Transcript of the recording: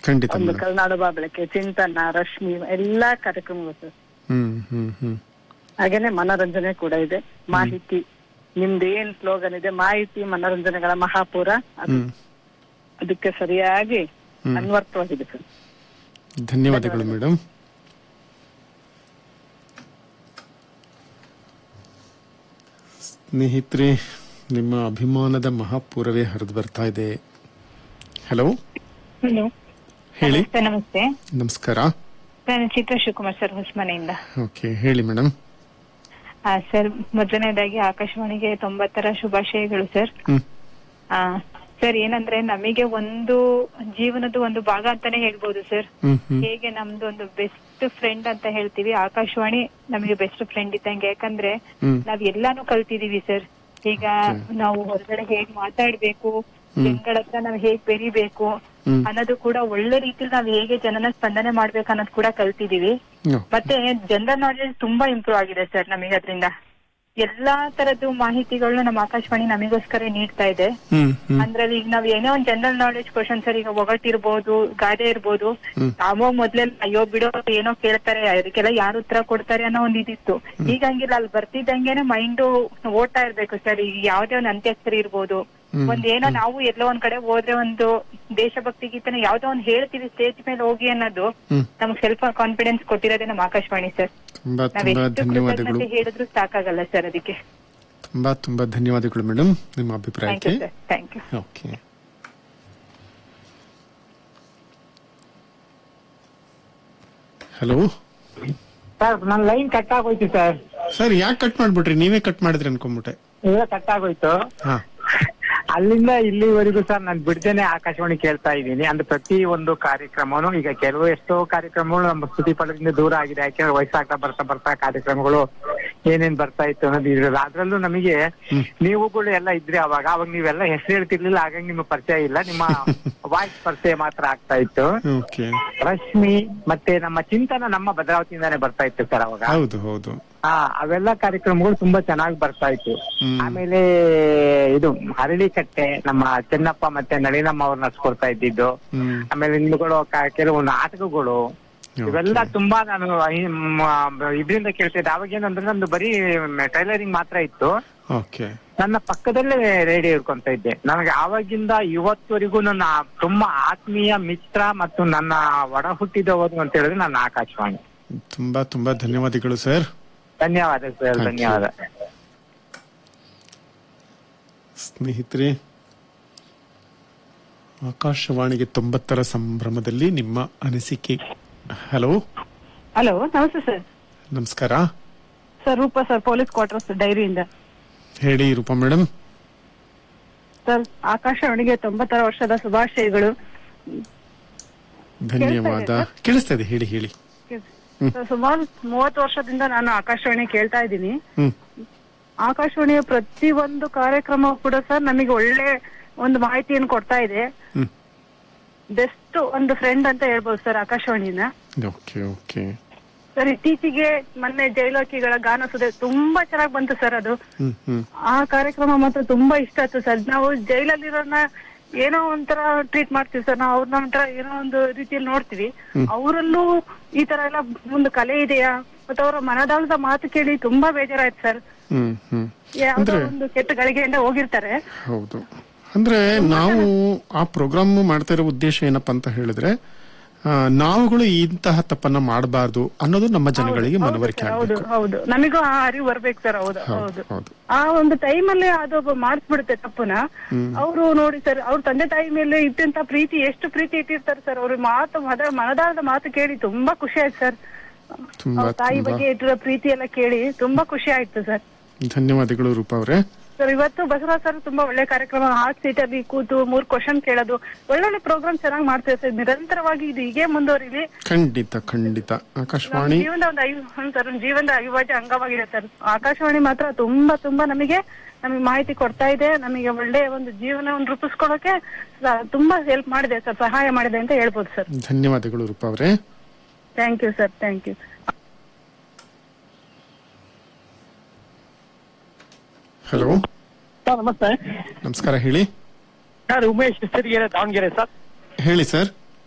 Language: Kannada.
ಖಂಡಿತ ಒಂದು ಮೇಡಮ್ ಕರುನಾಡು ಬಾ ಬೆಳಕೆ ಚಿಂತನ ರಶ್ಮಿ ಎಲ್ಲಾ ಕಾರ್ಯಕ್ರಮಗಳು ಸರ್ ಹ್ಮ್ ಹ್ಮ್ ಹ್ಮ್ ಹಾಗೇನೆ ಮನೋರಂಜನೆ ಕೂಡ ಇದೆ ಮಾಹಿತಿ ನಿಮ್ದು ಏನ್ ಸ್ಲೋಗನ್ ಇದೆ ಮಾಹಿತಿ ಮನೋರಂಜನೆಗಳ ಮಹಾಪುರ ಅದು ಹ್ಮ್ ಅದಕ್ಕೆ ಸರಿಯಾಗಿ ಹ್ಮ್. ಅನ್ವರ್ಥವಾಗಿದೆ ಸರ್ ಧನ್ಯವಾದಗಳು ಮೇಡಮ್ ಸ್ನೇಹಿತರೆ ನಿಮ್ಮ ಅಭಿಮಾನದ ಮಹಾಪೂರವೇ ಹರಿದು ಬರ್ತಾ ಇದೆ ಹಲೋ ಹಲೋ ಹೇಳಿ ನಮಸ್ತೆ ನಮಸ್ತೆ ನಮಸ್ಕಾರ ನಾನು ಚಿತ್ರ ಶಿವಕುಮಾರ್ ಸರ್ ಹೊಸಮನೆಯಿಂದ ಓಕೆ ಹೇಳಿ ಮೇಡಮ್ ಆ, ಸರ್ ಮೊದಲನೇದಾಗಿ ಆಕಾಶವಾಣಿಗೆ ತೊಂಬತ್ತರ ಶುಭಾಶಯಗಳು ಸರ್ ಹ್ಮ್ ಆ, ಸರ್ ಏನಂದ್ರೆ ನಮಗೆ ಒಂದು ಜೀವನದ ಒಂದು ಭಾಗ ಅಂತಾನೆ ಹೇಳ್ಬೋದು ಸರ್ ಹ್ಮ್ ಹ್ಮ್ ಹೇಗೆ ನಮ್ದು ಒಂದು ಬೆಸ್ಟ್ ಫ್ರೆಂಡ್ ಅಂತ ಹೇಳ್ತೀವಿ ಆಕಾಶವಾಣಿ ನಮಗೆ ಬೆಸ್ಟ್ ಫ್ರೆಂಡ್ ಇದ್ದಂಗೆ ಯಾಕಂದ್ರೆ ಹ್ಮ್ ನಾವ್ ಎಲ್ಲಾನು ಕಲ್ತಿದೀವಿ ಸರ್ ಈಗ ನಾವು ಹೊರಗಡೆ ಹೇಗ್ ಮಾತಾಡ್ಬೇಕು ಜನಗಳ ಹತ್ರ ನಾವ್ ಹೇಗ್ ಬೆರಿಬೇಕು ಹ್ಮ್. ಅನ್ನೋದು ಕೂಡ ಒಳ್ಳೆ ರೀತಿಲಿ ನಾವ್ ಹೇಗೆ ಜನನ ಸ್ಪಂದನೆ ಮಾಡ್ಬೇಕು ಅನ್ನೋದು ಕೂಡ ಕಲ್ತಿದೀವಿ ಹ್ಮ್. ಮತ್ತೆ ಜನರಲ್ ನಾಲೆಜ್ ತುಂಬಾ ಇಂಪ್ರೂವ್ ಆಗಿದೆ ಸರ್ ನಮಗೆ ಅದರಿಂದ ಎಲ್ಲಾ ತರದ್ದು ಮಾಹಿತಿಗಳನ್ನ ನಮ್ಮ ಆಕಾಶವಾಣಿ ನಮಗೋಸ್ಕರ ನೀಡ್ತಾ ಇದೆ ಹ್ಮ್ ಹ್ಮ್ ಅಂದ್ರೆ ಈಗ ನಾವ್ ಏನೋ ಒಂದ್ ಜನರಲ್ ನಾಲೆಜ್ ಕ್ವಶನ್ ಸರ್ ಈಗ ಒಗಟಿರ್ಬೋದು ಗಾದೆ ಇರ್ಬೋದು ಹ್ಮ್. ನಾವೋ ಮೊದ್ಲೆಲ್ಲ ಅಯ್ಯೋ ಬಿಡೋ ಏನೋ ಕೇಳ್ತಾರೆ ಅದಕ್ಕೆಲ್ಲ ಯಾರು ಉತ್ತರ ಕೊಡ್ತಾರೆ ಅನ್ನೋ ಒಂದ್ ಇದಿತ್ತು ಈಗ ಹಂಗಿಲ್ಲ ಅಲ್ಲಿ ಬರ್ತಿದ್ದಂಗೆನೆ ಮೈಂಡ್ ಓಡ್ತಾ ಇರ್ಬೇಕು ಸರ್ ಈಗ ಯಾವ್ದೇ ಒಂದ್ ಅಂತ್ಯಾಕ್ಷರಿ ಇರ್ಬೋದು ಹ್ಮ್. ಒಂದ್ ಏನೋ ನಾವು ಎಲ್ಲೋ ಒಂದ್ ಕಡೆ ಹೋದ್ರೆ ಒಂದು ದೇಶಭಕ್ತಿ ಗೀತನ ಯಾವ್ದೋ ಒಂದ್ ಹೇಳ್ತೀವಿ ಸ್ಟೇಜ್ ಮೇಲೆ ಹೋಗಿ ಅನ್ನೋದು ಹ್ಮ್ ನಮ್ಗೆ ಸೆಲ್ಫ್ ಕಾನ್ಫಿಡೆನ್ಸ್ ಕೊಟ್ಟಿರೋದೇ ನಮ್ಮ ಆಕಾಶವಾಣಿ ಸರ್ ತುಂಬಾ ನಾವ್ ತುಂಬಾ ಎಷ್ಟು ಧನ್ಯವಾದಗಳು ಕೃತಜ್ಞತೆ ಹೇಳಿದ್ರು ಸಾಕಾಗಲ್ಲ ಸರ್ ಅದಕ್ಕೆ ತುಂಬಾ ತುಂಬಾ ಧನ್ಯವಾದಗಳು ಮೇಡಮ್ ನಿಮ್ಮ ಥ್ಯಾಂಕ್ ಅಭಿಪ್ರಾಯಕ್ಕೆ you sir thank you okay hello sir ನನ್ನ ಲೈನ್ ಕಟ್ ಆಗೋಯ್ತು ಸರ್ ಸರ್ ಯಾಕೆ ಕಟ್ ಮಾಡ್ಬಿಟ್ರಿ ನೀವೇ ಕಟ್ ಮಾಡಿದ್ರಿ ಅನ್ಕೊಂಬಿಟ್ಟೆ ಈಗ ಕಟ್ ಆಗೋಯ್ತು ಹಾ ಅಲ್ಲಿಂದ ಇಲ್ಲಿವರೆಗೂ ಸರ್ ನಾನು ಬಿಡ್ದೇನೆ ಆಕಾಶವಾಣಿ ಕೇಳ್ತಾ ಇದ್ದೀನಿ ಅಂದ್ರೆ ಪ್ರತಿ ಒಂದು ಕಾರ್ಯಕ್ರಮನು ಈಗ ಕೆಲವು ಎಷ್ಟೋ ಕಾರ್ಯಕ್ರಮಗಳು ನಮ್ಮ ಸ್ತುತಿ ಫಲದಿಂದ ದೂರ ಆಗಿದೆ ಯಾಕೆಂದ್ರೆ ವಯಸ್ಸಾಗ್ತಾ ಬರ್ತಾ ಬರ್ತಾ ಕಾರ್ಯಕ್ರಮಗಳು ಏನೇನ್ ಬರ್ತಾ ಇತ್ತು ಅನ್ನೋದು ಇರಲ್ಲ ಅದ್ರಲ್ಲೂ ನಮಗೆ ನೀವುಗಳು ಎಲ್ಲ ಇದ್ರಿ ಅವಾಗ ಅವಾಗ ನೀವೆಲ್ಲ ಹೆಸರು ಹೇಳ್ತಿರ್ಲಿಲ್ಲ ಹಾಗಾಗಿ ನಿಮ್ಮ ಪರಿಚಯ ಇಲ್ಲ ನಿಮ್ಮ ವಾಯ್ಸ್ ಪರಿಚಯ ಮಾತ್ರ ಆಗ್ತಾ ಇತ್ತು ಓಕೆ ರಶ್ಮಿ ಮತ್ತೆ ನಮ್ಮ ಚಿಂತನ ನಮ್ಮ ಭದ್ರಾವತಿಯಿಂದಾನೇ ಬರ್ತಾ ಇತ್ತು ಸರ್ ಅವಾಗ ಹೌದು ಹೌದು ಹಾ ಅವೆಲ್ಲ ಕಾರ್ಯಕ್ರಮಗಳು ತುಂಬಾ ಚೆನ್ನಾಗಿ ಬರ್ತಾ ಇತ್ತು ಹ್ಮ್. ಆಮೇಲೆ ಇದು ಹರಳಿಕಟ್ಟೆ ನಮ್ಮ ಚೆನ್ನಪ್ಪ ಮತ್ತೆ ನಳಿನಮ್ಮ ಅವ್ರು ನಡ್ಸ್ಕೊಡ್ತಾ ಇದ್ದಿದ್ದು ಹ್ಮ್ ಆಮೇಲೆ ನಿಮ್ಗಳು ಕ- ಕೆಲವು ನಾಟಕಗಳು ಇವೆಲ್ಲ Okay. ತುಂಬಾ ನಾನು ಇದರಿಂದ ಕೇಳ್ತಿದ್ದೆ ಅವಾಗ ಏನಂದ್ರೆ ನಂದು ಬರೀ ಟೈಲರಿಂಗ್ ಮಾತ್ರ ಇತ್ತು ಓಕೆ ನನ್ನ ಪಕ್ಕದಲ್ಲೇ ರೇಡಿಯೋ ಇಟ್ಕೊಂತ ಇದ್ದೆ ನನಗೆ ಆವಾಗಿಂದ ಇವತ್ತವರೆಗೂ ನನ್ನ ತುಂಬಾ ಆತ್ಮೀಯ ಮಿತ್ರ ಮತ್ತು ನನ್ನ ಒಡ ಹುಟ್ಟಿದವರು ಅಂತ ಹೇಳಿದ್ರೆ ನನ್ನ ಆಕಾಶವಾಣಿ ತುಂಬಾ ತುಂಬಾ ಧನ್ಯವಾದಗಳು ಸರ್ ಧನ್ಯವಾದ ಸರ್ Thank you. ಧನ್ಯವಾದ ಸ್ನೇಹಿತರೆ ಆಕಾಶವಾಣಿಗೆ ತೊಂಬತ್ತರ ಸಂಭ್ರಮದಲ್ಲಿ ನಿಮ್ಮ ಅನಿಸಿಕೆ ಹಲೋ ಹಲೋ ನಮಸ್ತೆ ಸರ್ ನಮಸ್ಕಾರ sir Rupa sir police quarters ಡೈರಿಯಿಂದ ಹೇಳಿ ರೂಪಾ ಮೇಡಮ್ ಸರ್ ಆಕಾಶವಾಣಿಗೆ ತೊಂಬತ್ತರ ವರ್ಷದ ಶುಭಾಶಯಗಳು ಧನ್ಯವಾದ ಕೇಳಿಸ್ತಾ ಇದೆ ಹೇಳಿ ಹೇಳಿ ಸರ್, ಸುಮಾರು ಮೂವತ್ತು ವರ್ಷದಿಂದ ನಾನು ಆಕಾಶವಾಣಿ ಕೇಳ್ತಾ ಇದ್ದೀನಿ ಹ್ಮ್ ಆಕಾಶವಾಣಿಯ ಪ್ರತಿ ಒಂದು ಕಾರ್ಯಕ್ರಮ ಕೂಡ ಸರ್ ನಮಗೆ ಒಳ್ಳೆ ಒಂದು ಮಾಹಿತಿಯನ್ನು ಕೊಡ್ತಾ ಇದೆ ಹ್ಮ್ ಬೆಸ್ಟ್ ಒಂದು ಫ್ರೆಂಡ್ ಅಂತ ಹೇಳ್ಬೋದು ಸರ್ ಆಕಾಶವಾಣಿನ ಓಕೆ ಓಕೆ ಸರ್ ಇತ್ತೀಚೆಗೆ ಮೊನ್ನೆ ಜೈಲೋಕಿಗಳ ಗಾನ ಸುದೆ ತುಂಬಾ ಚೆನ್ನಾಗಿ ಬಂತು ಸರ್ ಅದು ಹ್ಮ್ ಹ್ಮ್ ಆ ಕಾರ್ಯಕ್ರಮ ಮಾತ್ರ ತುಂಬಾ ಇಷ್ಟ ಆಯ್ತು ಸರ್ ನಾವು ಜೈಲಲ್ಲಿರೋರ್ನ ಏನೋ ಒಂಥರ ಟ್ರೀಟ್ ಮಾಡ್ತೀವಿ ಸರ್ ನಾವು ಅವ್ರನ್ನ ಒಂಥರ ಏನೋ ಒಂದು ರೀತಿಯಲ್ಲಿ ನೋಡ್ತೀವಿ ಅವರಲ್ಲೂ ಈ ತರ ಎಲ್ಲ ಒಂದು ಕಲೆ ಇದೆಯಾ ಮತ್ತೆ ಅವರ ಮನದಾಳದ ಮಾತು ಕೇಳಿ ತುಂಬಾ ಬೇಜಾರಾಯ್ತು ಸರ್ ಹ್ಮ್ ಹ್ಮ್ ಯಾವ್ದೋ ಅಂದ್ರೆ ಒಂದು ಕೆಟ್ಟ ಗಳಿಗೆಯಿಂದ ಹೋಗಿರ್ತಾರೆ ಹೌದು ಅಂದ್ರೆ ನಾವು ಆ ಪ್ರೋಗ್ರಾಮ್ ಮಾಡ್ತಾ ಇರೋ ಉದ್ದೇಶ ಏನಪ್ಪಾ ಅಂತ ಹೇಳಿದ್ರೆ ಆ, ನಾವುಗಳು ಇಂತಹ ತಪ್ಪನ್ನ ಮಾಡಬಾರ್ದು ಅನ್ನೋದು ನಮ್ಮ ಜನಗಳಿಗೆ ಮನವರಿಕೆ ಹೌದು ಆಗಬೇಕು ಹೌದು ನಮಗೂ ಆ ಅರಿವು ಬರ್ಬೇಕು ಸರ್ ಹೌದು ಹೌದು ಹೌದು ಹೌದು ಆ ಒಂದು ಟೈಮ್ ಅಲ್ಲಿ ಅದು ಮಾಡಿಸ್ಬಿಡುತ್ತೆ ತಪ್ಪನ ಅವರು ನೋಡಿ ಸರ್ ಅವ್ರ ತಂದೆ ತಾಯಿ ಮೇಲೆ ಇದ್ದಂತ ಪ್ರೀತಿ ಎಷ್ಟು ಪ್ರೀತಿ ಇಟ್ಟಿರ್ತಾರೆ ಸರ್ ಅವ್ರ ಮಾತು ಮದ ಮನದಾಳದ ಮಾತು ಕೇಳಿ ತುಂಬಾ ಖುಷಿ ಆಯ್ತು ಸರ್ ತುಂಬಾ ಅವ್ರ ತಾಯಿ ತುಂಬಾ ಬಗ್ಗೆ ಇಟ್ಟಿರೋ ಪ್ರೀತಿ ಎಲ್ಲ ಕೇಳಿ ತುಂಬಾ ಖುಷಿ ಆಯ್ತು ಸರ್ ಧನ್ಯವಾದಗಳು ರೂಪಾ ಅವರೇ ಸರ್ ಇವತ್ತು ಬಸವರಾಜ್ ಸರ್ ತುಂಬಾ ಒಳ್ಳೆ ಕಾರ್ಯಕ್ರಮ ಹಾಟ್ ಸೀಟ್ ಅಲ್ಲಿ ಕೂತು ಮೂರ್ ಕ್ವಶನ್ ಕೇಳೋದು ಒಳ್ಳೊಳ್ಳೆ ಪ್ರೋಗ್ರಾಮ್ ಚೆನ್ನಾಗಿ ಮಾಡ್ತಾರೆ ಸರ್ ನಿರಂತರವಾಗಿ ಇದು ಹೀಗೆ ಮುಂದುವರಿಲಿ ಖಂಡಿತ ಖಂಡಿತ ನಮ್ಮ ಆಕಾಶವಾಣಿ ಜೀವನದ ಒಂದು ಐ- ಹ್ಮ್ ಸರ್ ನಮ್ಮ ಜೀವನದ ಅವಿಭಾಜ್ಯ ಅಂಗವಾಗಿದೆ ಸರ್ ಆಕಾಶವಾಣಿ ಮಾತ್ರ ತುಂಬಾ ತುಂಬಾ ನಮಗೆ ನಮಗೆ ಮಾಹಿತಿ ಕೊಡ್ತಾ ಇದೆ ನಮಗೆ ಒಳ್ಳೆ ಒಂದು ಜೀವನವನ್ನು ರೂಪಿಸ್ಕೊಳಕ್ಕೆ ಸ- ತುಂಬಾ ಹೆಲ್ಪ್ ಮಾಡಿದೆ ಸರ್ ಸಹಾಯ ಮಾಡಿದೆ ಅಂತ ಹೇಳ್ಬೋದು ಸರ್ ಧನ್ಯವಾದಗಳು ರೂಪಾ ಅವರೇ thank you sir thank you hello sir ನಮಸ್ತೆ ನಮಸ್ಕಾರ ಹೇಳಿ ನಾನು ಉಮೇಶ್ ಸಿರಿಗೆರೆ ದಾವಣಗೆರೆ ಸರ್ ಹೇಳಿ ಸರ್